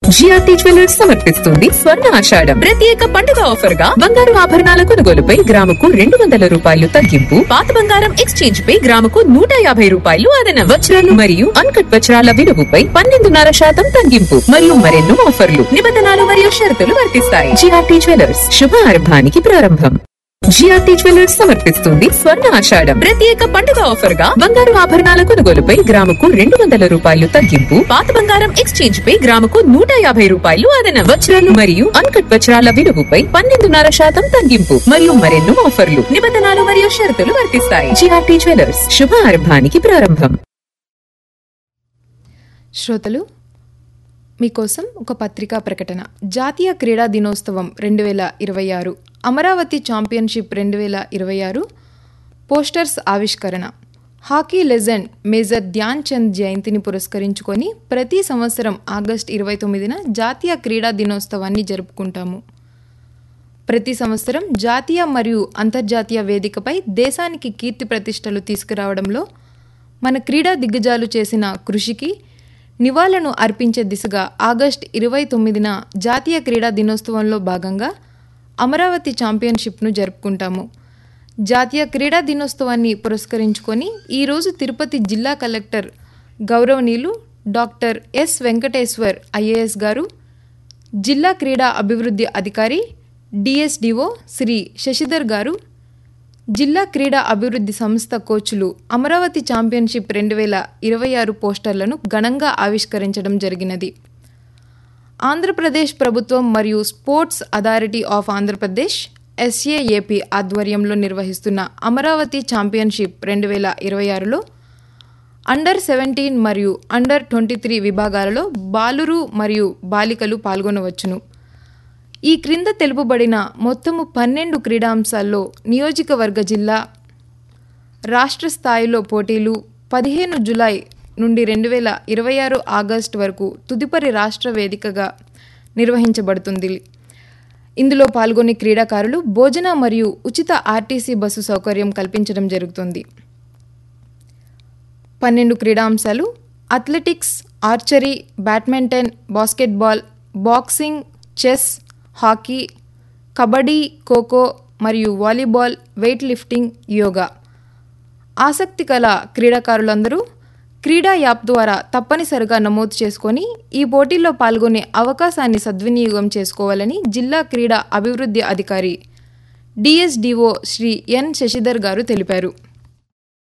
GRT jewellers సమర్పిస్తుంది స్వర్ణ ఆషాఢం ప్రత్యేక పండుగ ఆఫర్ గా బంగారు ఆభరణాల కొనుగోలుపై గ్రాముకు రెండు వందల రూపాయలు తగ్గింపు పాత బంగారం ఎక్స్చేంజ్ పై గ్రాముకు నూట యాభై రూపాయలు అదనం వజ్రాలు మరియు అన్కట్ వజ్రాల విలువపై పన్నెండున్నర శాతం తగ్గింపు మరియు మరెన్నో ఆఫర్లు నిబంధనలు మరియు షరతులు వర్తిస్తాయి జిఆర్టీ జ్యువెలర్స్ శుభారంభానికి ప్రారంభం జిఆర్టీ జ్యువెలర్స్ సమర్పిస్తుంది స్వర్ణ ఆషాఢం ప్రత్యేక పండుగ ఆఫర్ గా బంగారు ఆభరణాల కొనుగోలుపై గ్రాముకు రెండు వందల రూపాయలు తగ్గింపు పాత బంగారం ఎక్స్చేంజ్ పై గ్రాముకు నూట యాభై రూపాయలు అదనం వజ్రాలు మరియు అన్కట్ వజ్రాల విలువపై పన్నెండున్నర శాతం తగ్గింపు మరియు మరెన్నో ఆఫర్లు నిబంధనలు మరియు షరతులు వర్తిస్తాయి జిఆర్టీ జ్యువెలర్స్ శుభారంభానికి ప్రారంభం శ్రోతలు మీకోసం ఒక పత్రికా ప్రకటన జాతీయ క్రీడా దినోత్సవం రెండు వేల ఇరవై ఆరు అమరావతి ఛాంపియన్షిప్ రెండు వేల ఇరవై ఆరు పోస్టర్స్ ఆవిష్కరణ hockey legend major Dhyan Chand జయంతిని పురస్కరించుకొని ప్రతి సంవత్సరం ఆగస్టు ఇరవై తొమ్మిదిన జాతీయ క్రీడా దినోత్సవాన్ని జరుపుకుంటాము ప్రతి సంవత్సరం జాతీయ మరియు అంతర్జాతీయ వేదికపై దేశానికి కీర్తి ప్రతిష్టలు తీసుకురావడంలో మన క్రీడా దిగ్గజాలు చేసిన కృషికి నివాళులను అర్పించే దిశగా ఆగస్ట్ ఇరవై తొమ్మిదిన జాతీయ క్రీడా దినోత్సవంలో భాగంగా అమరావతి ఛాంపియన్షిప్ను జరుపుకుంటాము జాతీయ క్రీడా దినోత్సవాన్ని పురస్కరించుకొని ఈరోజు తిరుపతి జిల్లా కలెక్టర్ గౌరవనీయులు డాక్టర్ ఎస్ వెంకటేశ్వర్ ఐఏఎస్ గారు జిల్లా క్రీడా అభివృద్ధి అధికారి డిఎస్డిఓ శ్రీ శశిధర్ గారు జిల్లా క్రీడా అభివృద్ధి సంస్థ కోచ్లు అమరావతి ఛాంపియన్షిప్ రెండు వేల ఇరవై ఆరు పోస్టర్లను ఘనంగా ఆవిష్కరించడం జరిగినది ఆంధ్రప్రదేశ్ ప్రభుత్వం మరియు sports authority of Andhra Pradesh SAAP ఆధ్వర్యంలో నిర్వహిస్తున్న అమరావతి ఛాంపియన్షిప్ రెండు వేల ఇరవై ఆరులో అండర్ సెవెంటీన్ మరియు అండర్ ట్వంటీ త్రీ విభాగాలలో బాలురు మరియు బాలికలు పాల్గొనవచ్చును ఈ క్రింద తెలుపబడిన మొత్తము పన్నెండు క్రీడాంశాల్లో నియోజకవర్గ జిల్లా రాష్ట్ర స్థాయిలో పోటీలు పదిహేను జులై నుండి రెండు వేల ఇరవై ఆరు ఆగస్టు వరకు తుదుపరి రాష్ట్ర వేదికగా నిర్వహించబడుతుంది ఇందులో పాల్గొనే క్రీడాకారులు భోజన మరియు ఉచిత ఆర్టీసీ బస్సు సౌకర్యం కల్పించడం జరుగుతుంది పన్నెండు క్రీడాంశాలు athletics archery badminton basketball boxing chess hockey kabaddi kho kho మరియు వాలీబాల్ వెయిట్ లిఫ్టింగ్ యోగా ఆసక్తి గల క్రీడాకారులందరూ క్రీడా యాప్ ద్వారా తప్పనిసరిగా నమోదు చేసుకొని ఈ పోటీల్లో పాల్గొనే అవకాశాన్ని సద్వినియోగం చేసుకోవాలని జిల్లా క్రీడా అభివృద్ధి అధికారి డిఎస్డిఓ శ్రీ ఎన్ శశిధర్ గారు తెలిపారు